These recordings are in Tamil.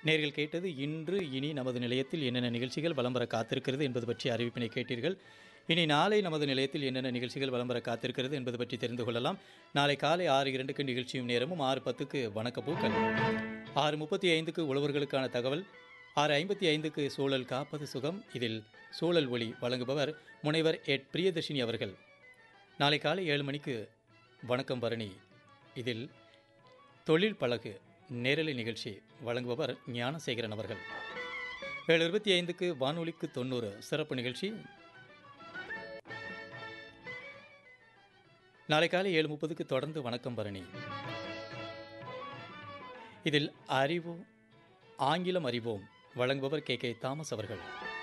நேர்கள் கேட்டது இன்று இனி நமது நிலையத்தில் என்னென்ன நிகழ்ச்சிகள் வலம் வர காத்திருக்கிறது என்பது பற்றி அறிவிப்பினை கேட்டீர்கள் இனி நாளை நமது நிலையத்தில் என்னென்ன நிகழ்ச்சிகள் வலம் வர காத்திருக்கிறது என்பது பற்றி தெரிந்து கொள்ளலாம் நாளை காலை ஆறு இரண்டுக்கு நிகழ்ச்சியும் நேரமும் ஆறு பத்துக்கு வணக்கப்பூக்கள் ஆறு முப்பத்தி ஐந்துக்கு உழவர்களுக்கான தகவல் ஆறு ஐம்பத்தி ஐந்துக்கு சூழல் காப்பது சுகம் இதில் சூழல் ஒளி வழங்குபவர் முனைவர் எட் பிரியதர்ஷினி அவர்கள் நாளை காலை ஏழு மணிக்கு வணக்கம் பரணி இதில் தொழில் பழகு நேரலை நிகழ்ச்சி வழங்குபவர் ஞானசேகரன் அவர்கள் ஏழு இருபத்தி ஐந்துக்கு வானொலிக்கு தொண்ணூறு சிறப்பு நிகழ்ச்சி நாளை காலை ஏழு முப்பதுக்கு தொடர்ந்து வணக்கம் பரணி இதில் அறிவோம் ஆங்கிலம் அறிவோம் வழங்குபவர் கே கே தாமஸ் அவர்கள்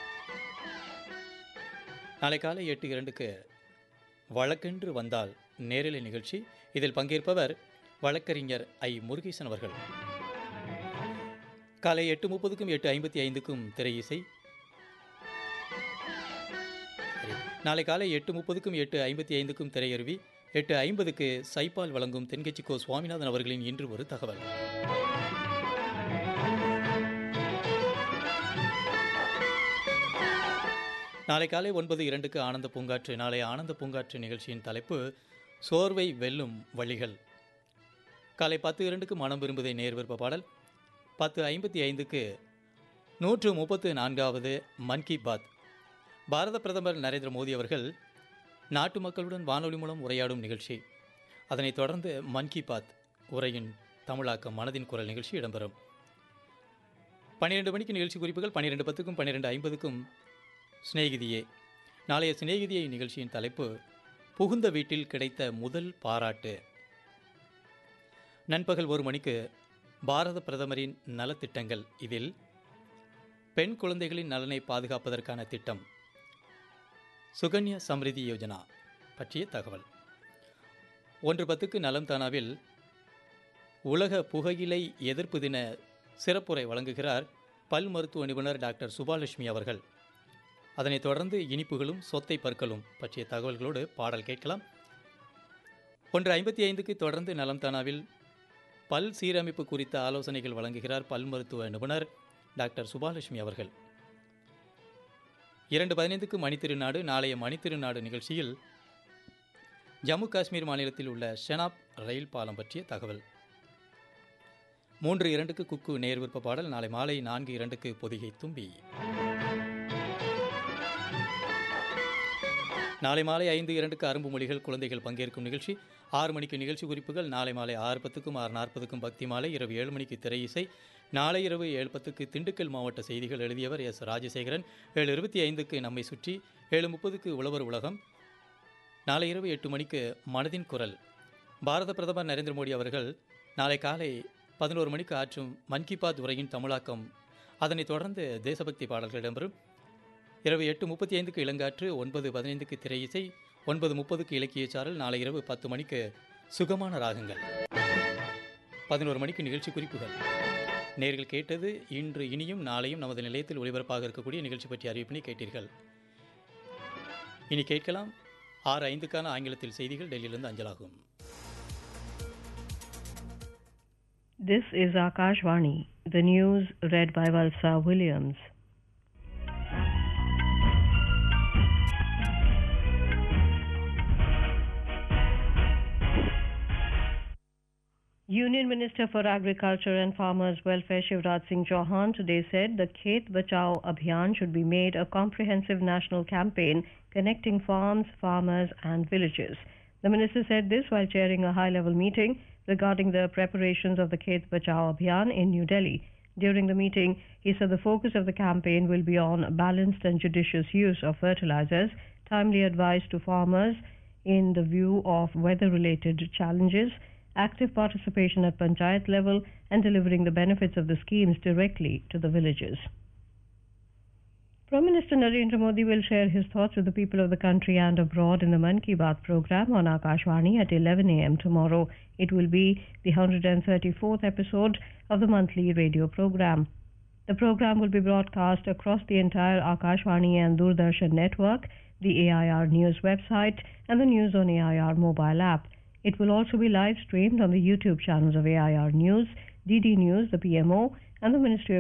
நாளை காலை எட்டு இரண்டுக்கு வழக்கென்று வந்தால் நேரலை நிகழ்ச்சி இதில் பங்கேற்பவர் வழக்கறிஞர் ஐ முருகேசன் அவர்கள் காலை எட்டு முப்பதுக்கும் எட்டு ஐம்பத்தி ஐந்துக்கும் திரை இசை சரி. நாளை காலை எட்டு முப்பதுக்கும் எட்டு ஐம்பத்தி ஐந்துக்கும் திரையருவி எட்டு ஐம்பதுக்கு சைபால் வழங்கும் தென்கட்சி கோ சுவாமிநாதன் அவர்களின் இன்று ஒரு தகவல் நாளை காலை ஒன்பது இரண்டுக்கு ஆனந்த பூங்காற்று நாளை ஆனந்த பூங்காற்று நிகழ்ச்சியின் தலைப்பு சோர்வை வெல்லும் வழிகள் காலை பத்து இரண்டுக்கு மனம் விரும்புதை நேர் விருப்ப பாடல் பத்து ஐம்பத்தி ஐந்துக்கு நூற்று முப்பத்து நான்காவது மன் கி பாத் பாரத பிரதமர் நரேந்திர மோடி அவர்கள் நாட்டு மக்களுடன் வானொலி மூலம் உரையாடும் நிகழ்ச்சி அதனைத் தொடர்ந்து மன் கி பாத் உரையின் தமிழாக்கம் மனதின் குரல் நிகழ்ச்சி இடம்பெறும் பன்னிரெண்டு மணிக்கு நிகழ்ச்சி குறிப்புகள் பன்னிரெண்டு பத்துக்கும் பன்னிரெண்டு ஐம்பதுக்கும் சிநேகிதியே நாளைய சிநேகிதியை நிகழ்ச்சியின் தலைப்பு புகுந்த வீட்டில் கிடைத்த முதல் பாராட்டு நண்பகல் ஒரு மணிக்கு பாரத பிரதமரின் நலத்திட்டங்கள் இதில் பெண் குழந்தைகளின் நலனை பாதுகாப்பதற்கான திட்டம் சுகன்யா சம்ரிதி யோஜனா பற்றிய தகவல் ஒன்று பத்துக்கு நலம் தானாவில் உலக புகையிலை எதிர்ப்பு தின சிறப்புரை வழங்குகிறார் பல் மருத்துவ நிபுணர் டாக்டர் சுபாலட்சுமி அவர்கள் அதனைத் தொடர்ந்து இனிப்புகளும் சொத்தை பற்களும் பற்றிய தகவல்களோடு பாடல் கேட்கலாம் ஒன்று ஐம்பத்தி ஐந்துக்கு தொடர்ந்து நலம் தானாவில் பல் சீரமைப்பு குறித்த ஆலோசனைகள் வழங்குகிறார் பல் மருத்துவ நிபுணர் டாக்டர் சுபாலட்சுமி அவர்கள் இரண்டு பதினைந்துக்கு மணித்திருநாடு நாளைய மணித்திருநாடு நிகழ்ச்சியில் ஜம்மு காஷ்மீர் மாநிலத்தில் உள்ள ஷெனாப் ரயில் பாலம் பற்றிய தகவல் மூன்று இரண்டுக்கு குக்கு நேர் விருப்ப பாடல் நாளை மாலை நான்கு இரண்டுக்கு பொதிகை தும்பி நாளை மாலை ஐந்து இரண்டுக்கு அரும்பு மொழிகள் குழந்தைகள் பங்கேற்கும் நிகழ்ச்சி ஆறு மணிக்கு நிகழ்ச்சி குறிப்புகள் நாளை மாலை ஆறு பத்துக்கும் ஆறு நாற்பதுக்கும் பக்தி மாலை இரவு ஏழு மணிக்கு திரை இசை நாளை இரவு ஏழு பத்துக்கு திண்டுக்கல் மாவட்ட செய்திகள் எழுதியவர் எஸ் ராஜசேகரன் ஏழு இருபத்தி ஐந்துக்கு நம்மை சுற்றி ஏழு முப்பதுக்கு உழவர் உலகம் நாளை இரவு எட்டு மணிக்கு மனதின் குரல் பாரத பிரதமர் நரேந்திர மோடி அவர்கள் நாளை காலை பதினோரு மணிக்கு ஆற்றும் மன் கி பாத் உரையின் தமிழாக்கம் அதனைத் தொடர்ந்து தேசபக்தி பாடல்கள் இடம்பெறும் இரவு எட்டு முப்பத்தி ஐந்துக்கு இளங்காற்று ஒன்பது பதினைந்துக்கு திரை இசை ஒன்பது முப்பதுக்கு இலக்கிய சாரல் நாளை இரவு பத்து மணிக்கு சுகமான ராகங்கள் பதினோரு மணிக்கு நிகழ்ச்சி குறிப்புகள் நேர்கள் கேட்டது இன்று இனியும் நாளையும் நமது நிலையத்தில் ஒளிபரப்பாக இருக்கக்கூடிய நிகழ்ச்சி பற்றிய அறிவிப்பினை கேட்டீர்கள் இனி கேட்கலாம் ஆறு ஐந்துக்கான ஆங்கிலத்தில் செய்திகள் டெல்லியிலிருந்து அஞ்சலாகும் This is Akashvani, the news read by Valsa Williams. Union Minister for Agriculture and Farmers Welfare Shivraj Singh Chauhan today said the Khet Bachao Abhiyan should be made a comprehensive national campaign connecting farms, farmers and villages. The minister said this while chairing a high-level meeting regarding the preparations of the Khet Bachao Abhiyan in New Delhi. During the meeting, he said the focus of the campaign will be on balanced and judicious use of fertilizers, timely advice to farmers in the view of weather-related challenges, active participation at panchayat level and delivering the benefits of the schemes directly to the villages. Prime Minister Narendra Modi will share his thoughts with the people of the country and abroad in the Man Ki Baat program on Akashvani at 11 a.m. tomorrow. It will be the 134th episode of the monthly radio program. The program will be broadcast across the entire Akashvani and Doordarshan network, the AIR News website, and the News on AIR mobile app. It will also be live streamed on the YouTube channels of AIR News, DD News, the PMO, and the Ministry of